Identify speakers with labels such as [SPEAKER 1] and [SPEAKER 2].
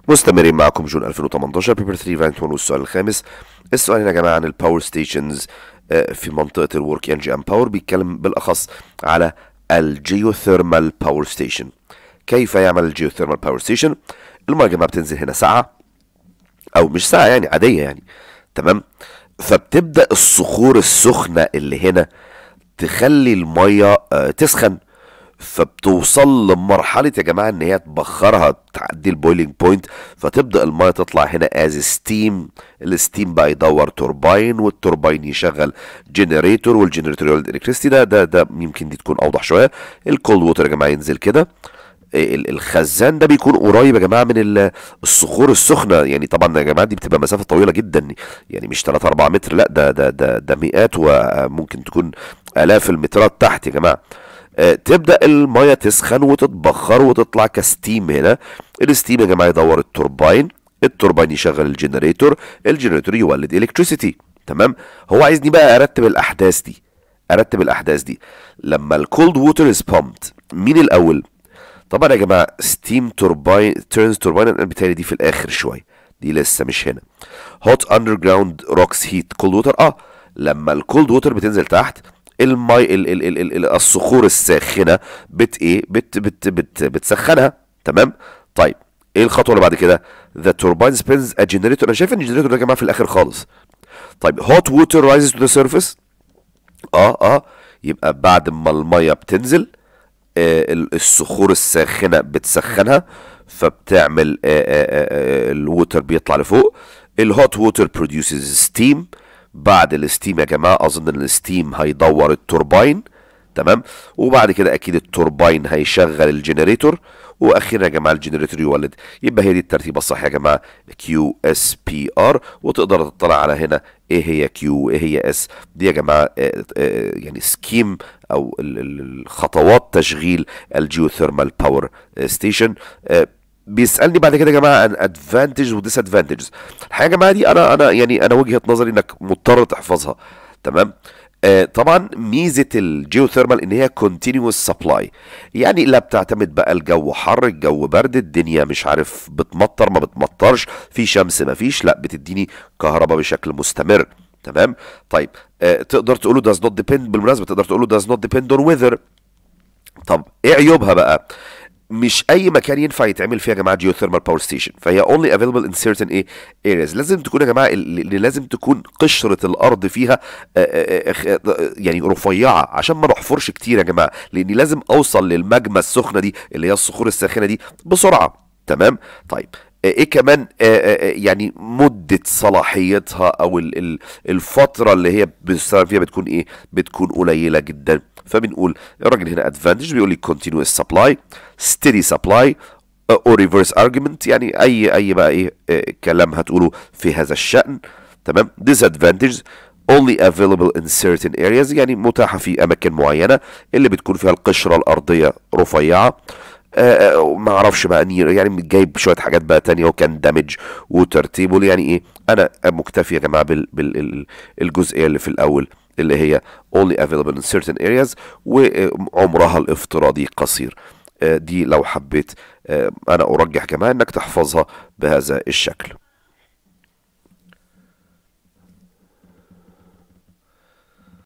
[SPEAKER 1] مستمرين معكم جون 2018 بيبر 3 فانت 1 والسؤال الخامس السؤال هنا يا جماعه عن الباور ستيشنز في منطقه الورك انجي ام باور بيتكلم بالاخص على الجيوثيرمال باور ستيشن كيف يعمل الجيوثيرمال باور ستيشن الميه يا جماعه بتنزل هنا ساعه او مش ساعه يعني عاديه يعني تمام فبتبدا الصخور السخنه اللي هنا تخلي الميه آه، تسخن فبتوصل لمرحلة يا جماعة ان هي تبخرها تعدي البويلينج بوينت فتبدأ المية تطلع هنا از ستيم الستيم بقى يدور توربين والتوربين يشغل جنريتور والجنريتور يولد الكتريستي ده ده ده يمكن دي تكون اوضح شوية الكولد ووتر يا جماعة ينزل كده ال- الخزان ده بيكون قريب يا جماعه من ال- الصخور السخنه يعني طبعا يا جماعه دي بتبقى مسافه طويله جدا يعني مش 3 4 متر لا ده ده ده ده مئات وممكن تكون الاف المترات تحت يا جماعه آه، تبدا الميه تسخن وتتبخر وتطلع كستيم هنا الستيم يا جماعه يدور التوربين التوربين يشغل الجنريتور الجنريتور يولد الكتريسيتي تمام هو عايزني بقى ارتب الاحداث دي ارتب الاحداث دي لما الكولد ووتر از بامبد مين الاول طبعا يا جماعه ستيم توربين تيرنز توربين انا بتهيألي دي في الاخر شويه دي لسه مش هنا هوت اندر جراوند روكس هيت كولد ووتر اه لما الكولد ووتر بتنزل تحت المي ال ال ال ال ال الصخور الساخنه بت ايه بت بت بت بتسخنها تمام طيب ايه الخطوه اللي بعد كده ذا توربين سبينز ا جنريتور انا شايف ان الجنريتور ده يا جماعه في الاخر خالص طيب هوت ووتر رايزز تو ذا سيرفيس اه اه يبقى بعد ما الميه بتنزل آه، ال- الصخور الساخنه بتسخنها فبتعمل آه، آه، آه، الووتر بيطلع لفوق الهوت ووتر بروديوسز ستيم بعد الستيم يا جماعه اظن ان الستيم هيدور التوربين تمام وبعد كده اكيد التوربين هيشغل الجنريتور واخيرا يا جماعه الجنريتور يولد يبقى هي دي الترتيبه الصح يا جماعه كيو اس بي ار وتقدر تطلع على هنا ايه هي كيو وايه هي اس دي يا جماعه آه، آه، يعني سكيم او ال- ال- الخطوات تشغيل الجيوثيرمال باور ستيشن بيسالني بعد كده يا جماعه عن ادفانتج وديس ادفانتجز الحقيقه يا جماعه دي انا انا يعني انا وجهه نظري انك مضطر تحفظها تمام آه طبعا ميزه الجيوثيرمال ان هي كونتينوس سبلاي يعني لا بتعتمد بقى الجو حر الجو برد الدنيا مش عارف بتمطر ما بتمطرش في شمس ما فيش لا بتديني كهرباء بشكل مستمر تمام طيب آه تقدر تقوله does not depend بالمناسبه تقدر تقوله does not depend on weather طب ايه عيوبها بقى مش اي مكان ينفع يتعمل فيها يا جماعه جيوثيرمال باور ستيشن فهي only available in certain ايه areas لازم تكون يا جماعه ال- ال- لازم تكون قشره الارض فيها آه، آه، آه، آه، يعني رفيعه عشان ما نحفرش كتير يا جماعه لاني لازم اوصل للمجمى السخنه دي اللي هي الصخور الساخنه دي بسرعه تمام طيب آه، ايه كمان آه، آه، آه، يعني مدة صلاحيتها او ال- ال- الفترة اللي هي بتستخدم فيها بتكون ايه بتكون قليلة جدا فبنقول الراجل هنا advantage بيقول لي continuous supply steady supply آه، or reverse argument يعني اي اي بقى ايه آه، كلام هتقوله في هذا الشأن تمام disadvantage only available in certain areas يعني متاحة في أماكن معينة اللي بتكون فيها القشرة الأرضية رفيعة آه، آه، ما اعرفش بقى نير يعني جايب شويه حاجات بقى تانية وكان دامج وترتيبه يعني ايه انا مكتفي يا جماعه بال بالجزئيه اللي في الاول اللي هي only available in certain areas وعمرها الافتراضي قصير آه، دي لو حبيت آه، انا ارجح كمان انك تحفظها بهذا الشكل